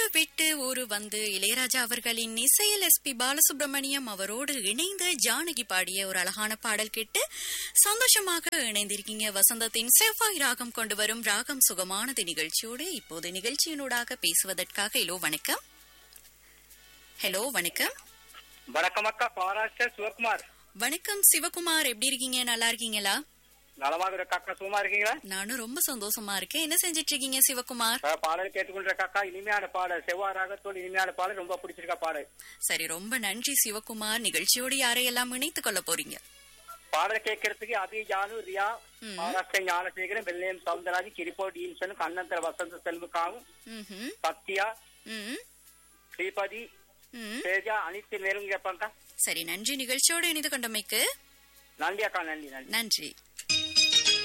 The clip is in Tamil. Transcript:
விட்டு ஊரு வந்து இளையராஜா அவர்களின் இசையில் எஸ் பி பாலசுப்ரமணியம் அவரோடு இணைந்து ஜானகி பாடிய ஒரு அழகான பாடல் கேட்டு சந்தோஷமாக இணைந்திருக்கீங்க வசந்தத்தின் செவ்வாய் ராகம் கொண்டு வரும் ராகம் சுகமானது நிகழ்ச்சியோடு இப்போது நிகழ்ச்சியினூடாக பேசுவதற்காக ஹலோ வணக்கம் ஹலோ வணக்கம் வணக்கம் அக்கா பாராஸ்டர் சிவகுமார் வணக்கம் சிவகுமார் எப்படி இருக்கீங்க நல்லா இருக்கீங்களா நலமாக இருக்க அக்கா சும்மா இருக்கீங்களா நானும் ரொம்ப சந்தோஷமா இருக்கேன் என்ன செஞ்சிட்டு இருக்கீங்க சிவகுமார் அஹ் பாடல் கேட்டுக்கொண்ட அக்கா இனிமையான பாடல் செவ்வாய் ராகத்தோடு இனிமையான பாடல் ரொம்ப பிடிச்சிருக்கா பாடல் சரி ரொம்ப நன்றி சிவகுமார் நிகழ்ச்சியோடு யாரையெல்லாம் இணைத்துக் கொள்ள போறீங்க பாடல் கேட்கறதுக்கு அபி ஜானு ரியா ம். மகாராஷ்டிர ஞானசேகரன் வெள்ளையம் சவுந்தரராஜ் கிரிப்போ டீன்சன் கண்ணந்தர வசந்த செல்வக்காவும் ம்ஹும். சத்யா ம் ஸ்ரீபதி ம் தேஜா அனைத்து நேரம் கேட்பாங்க சரி நன்றி நிகழ்ச்சியோடு இணைந்து கொண்டமைக்கு நன்றி அக்கா நன்றி நன்றி நன்றி